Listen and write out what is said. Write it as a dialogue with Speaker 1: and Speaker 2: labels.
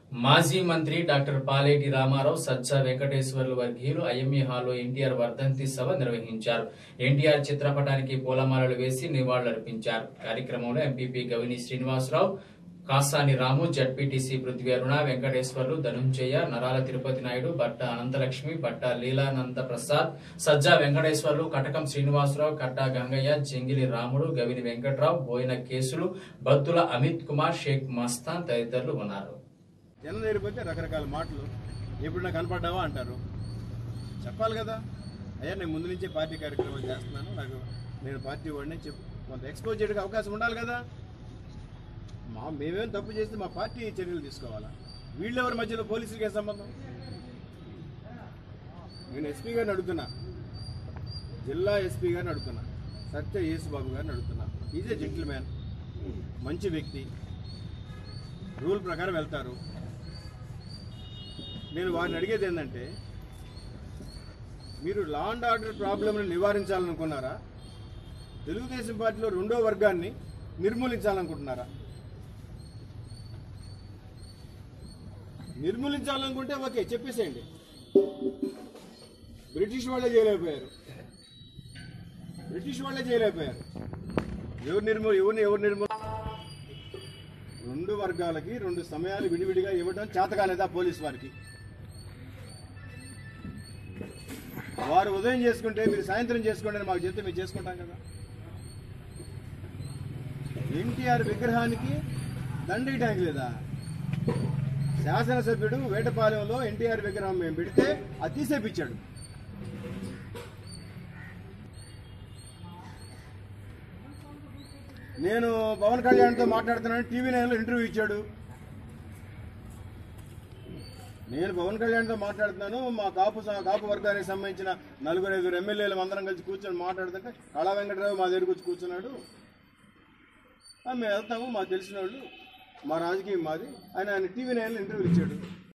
Speaker 1: మాజీ మంత్రి డాక్టర్ పాలేటి రామారావు సజ్జ వెంకటేశ్వర్లు వర్గీయులు ఐఎంఏ హాల్లో ఎన్టీఆర్ వర్ధంతి సభ నిర్వహించారు ఎన్టీఆర్ చిత్రపటానికి పూలమాలలు వేసి నివాళులర్పించారు కార్యక్రమంలో ఎంపీపీ గవిని శ్రీనివాసరావు కాసాని రాము జడ్పీటీసీ పృథ్వీ అరుణ వెంకటేశ్వర్లు ధనుంజయ నరాల తిరుపతి నాయుడు బట్ట అనంతలక్ష్మి బట్ట లీలానంద ప్రసాద్ సజ్జా వెంకటేశ్వర్లు కటకం శ్రీనివాసరావు కట్టా గంగయ్య జంగిలి రాముడు గవిని వెంకట్రావు బోయిన కేసులు బత్తుల అమిత్ కుమార్ షేక్ మస్తాన్ తదితరులు ఉన్నారు
Speaker 2: జనం దగ్గరికి పోతే రకరకాల మాటలు ఎప్పుడు నాకు కనపడ్డావా అంటారు చెప్పాలి కదా అయ్యా నేను ముందు నుంచే పార్టీ కార్యక్రమాలు చేస్తున్నాను నాకు నేను పార్టీ వాడిని చెప్పు కొంత ఎక్స్పోజ్ చేయడానికి అవకాశం ఉండాలి కదా మా మేమేం తప్పు చేస్తే మా పార్టీ చర్యలు తీసుకోవాలా వీళ్ళెవరి మధ్యలో పోలీసులకి ఏం సంబంధం నేను ఎస్పీ గారిని అడుగుతున్నా జిల్లా ఎస్పీ గారిని అడుగుతున్నా సత్య యేసుబాబు గారిని అడుగుతున్నా ఈజ్ ఏ జెంటిల్ మ్యాన్ మంచి వ్యక్తి రూల్ ప్రకారం వెళ్తారు నేను వారిని అడిగేది ఏంటంటే మీరు లా అండ్ ఆర్డర్ ప్రాబ్లంని నివారించాలనుకున్నారా తెలుగుదేశం పార్టీలో రెండో వర్గాన్ని నిర్మూలించాలనుకుంటున్నారా నిర్మూలించాలనుకుంటే ఓకే చెప్పేసేయండి బ్రిటిష్ వాళ్ళే చేయలేకపోయారు బ్రిటిష్ వాళ్ళే చేయలేకపోయారు ఎవరు నిర్మూ ఎవరిని ఎవరు నిర్మూ రెండు వర్గాలకి రెండు సమయాలు విడివిడిగా ఇవ్వడం చేతకాలేదా పోలీస్ వారికి వారు ఉదయం చేసుకుంటే మీరు సాయంత్రం చేసుకోండి అని మాకు చెప్తే మేము చేసుకుంటాం కదా ఎన్టీఆర్ విగ్రహానికి దండేయడానికి లేదా శాసనసభ్యుడు వేటపాలెంలో ఎన్టీఆర్ విగ్రహం మేము పెడితే అది తీసేపిచ్చాడు నేను పవన్ కళ్యాణ్తో మాట్లాడుతున్నాను టీవీ నైన్లో ఇంటర్వ్యూ ఇచ్చాడు నేను పవన్ కళ్యాణ్తో మాట్లాడుతున్నాను మా కాపు స- కాపు వర్గానికి సంబంధించిన నలుగురు ఐదుగురు ఎమ్మెల్యేలు అందరం కలిసి కూర్చొని మాట్లాడుతుంటే కళా వెంకటరావు మా దగ్గరికి వచ్చి కూర్చున్నాడు "ఆ, మేము వెళ్తాము మాకు తెలిసిన వాళ్ళు మా రాజకీయం మాది ఆయన ఆయన టీవీ నైన్లో ఇంటర్వ్యూ ఇచ్చాడు